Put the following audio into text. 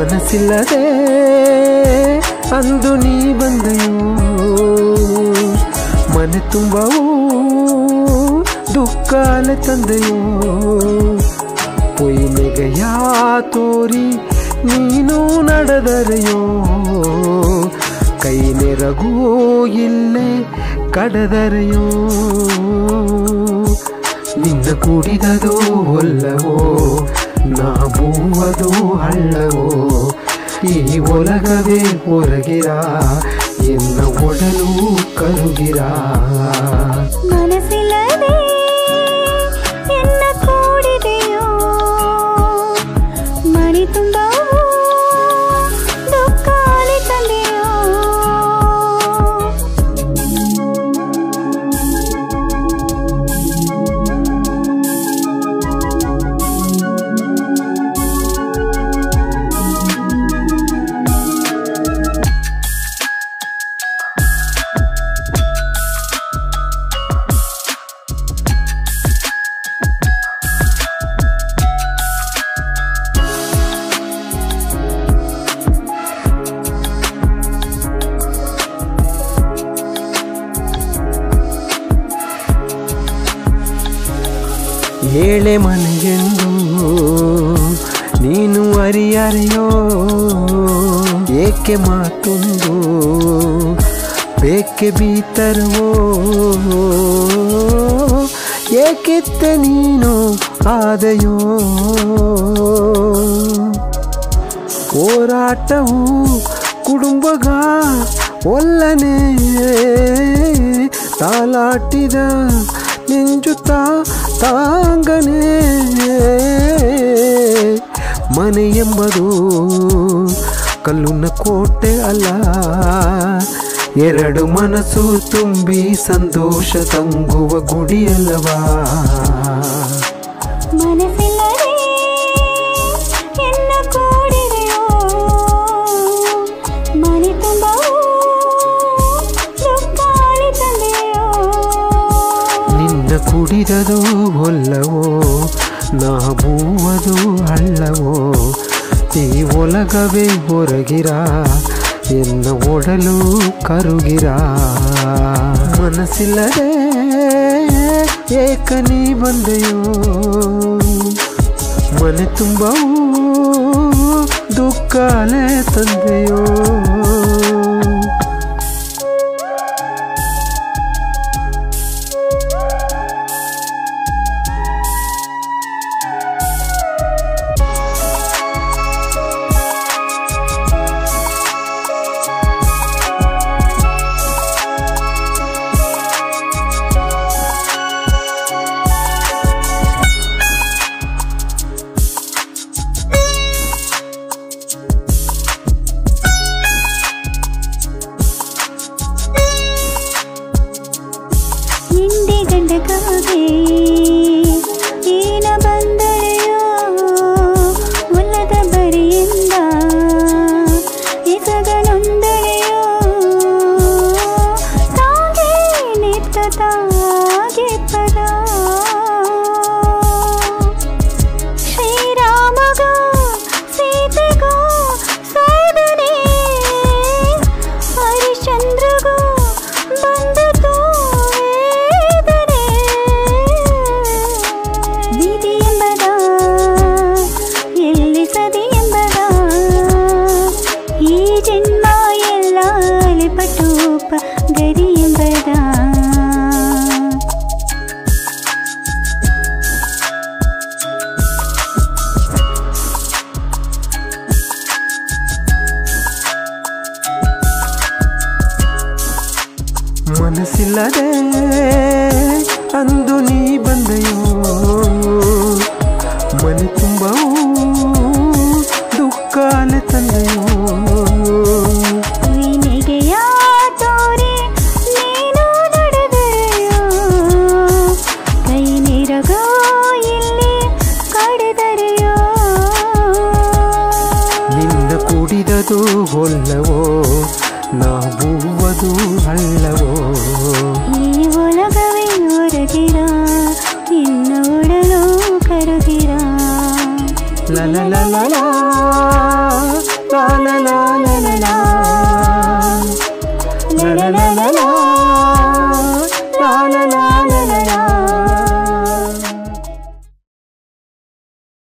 ಮನಸ್ಸಿಲ್ಲದೆ ಅಂದು ನೀ ಬಂದೆಯೋ ಮನೆ ತುಂಬವೂ ದುಃಖಾಲೆ ತಂದೆಯೋ ಪೊಯ್ಮೆಗೆಯ ತೋರಿ ನೀನು ನಡೆದರೆಯೋ ಕೈ ನೆರಗೂ ಇಲ್ಲೇ ಕಡದರೆಯೋ ನಿನ್ನ ಕುಡಿದದೋ ಒಲ್ಲವೋ ನಾ ಬೂವದು ಹಳ್ಳವೋ ಈ ಒಲಗವೇ ಹೊರಗಿರ ಎನ್ನ ಒಡಲು ಕರುಗಿರ ಮನಸ್ಸಿಲ್ಲದೆ ಎನ್ನ ಕೂಡಿದೆಯೋ ಮನೆ ತುಂಬ ದುಃಖಾಲಿ ತಂದೆಯೋ ಏಳೆ ಮನೆಗೆಂದು ನೀನು ಅರಿಯರೆಯೋ ಏಕೆ ಮಾತೊಂದು ಬೇಕೆ ಬೀತರವೋ ಏಕಿತ್ತೆ ನೀನು ಆದೆಯೋ ಹೋರಾಟವು ಕುಡುಂಬಗ ಒಲ್ಲನೆ ತಾಲಾಟಿದ ನೆಂಜುತ್ತ ತಾಂಗನೆ ಮನೆ ಎಂಬುದು ಕಲ್ಲುನ ಕೋಟೆ ಅಲ್ಲ ಎರಡು ಮನಸ್ಸು ತುಂಬಿ ಸಂತೋಷ ತಂಗುವ ಗುಡಿ ಅಲ್ಲವಾ ಮನಸ್ಸಿಲ್ಲದೆ ಎನ್ನ ಕೂಡಿದೆಯೋ ಮನೆ ತುಂಬ ದುಃಖಾಲಿ ತಂದೆಯೋ ನಿನ್ನ ಕುಡಿದದು ಒಲ್ಲವೋ ನಾ ಬೂವದು ಹಳ್ಳವೋ ಈ ಒಲಗವೇ ಹೊರಗಿರ ಎನ್ನ ಒಡಲು ಕರುಗಿರ ಮನಸ್ಸಿಲ್ಲದೆ ಏಕ ನೀ ಬಂದೆಯೋ ಮನೆ ತುಂಬವೂ ದುಃಖಾಲೆ ತಂದೆಯೋ ಹಿಂದೆ ಗಂಡಕಾಗೆ ಏನ ಬಂದಳೆಯೋ ಒಲ್ಲದ ಬರಿಯಿಂದ ಎಸಗನೊಂದಳೆಯೋ ತಾಗೆ ನಿತ್ತ ತಾಗೆ ಪದ ಶ್ರೀರಾಮಗ ಸೀತೆಗ ಸೋದನೆ ಹರಿಶ್ಚಂದ್ರಗೂ ಬಂದತು ವೇದನೆ ವಿಧಿ ಎಂಬದ ಎಲ್ಲಿ ಸದಿ ಎಂಬದ ಈ ಜನ್ಮ ಎಲ್ಲ ಪಟೂಪ ಗರಿ ಎಂಬದ ಮನಸ್ಸಿಲ್ಲದೆ ಅಂದು ನೀ ಬಂದೆಯೋ ಮನೆ ತುಂಬವೂ ದುಃಖಾಲೆ ತಂದೆಯೋ ನೆಗೆಯ ತೋರಿ ನೀನು ನಡೆದೆಯೋ ಕೈ ನಿರಗೋ ಇಲ್ಲಿ ಕಡೆದರೆಯೋ ನಿನ್ನ ಕುಡಿದದು ಹೊಲ್ಲವೋ ನಾ ಬೂವದು ಹಳ್ಳವೋ ಈ ಒಲಗವೇ ಹೊರಗಿರ ಇನ್ನ ಒಡಲು ಕರುಗಿರ ಲಲ ಲಲ ಲಾ ಲಾಲ ಲಾಲ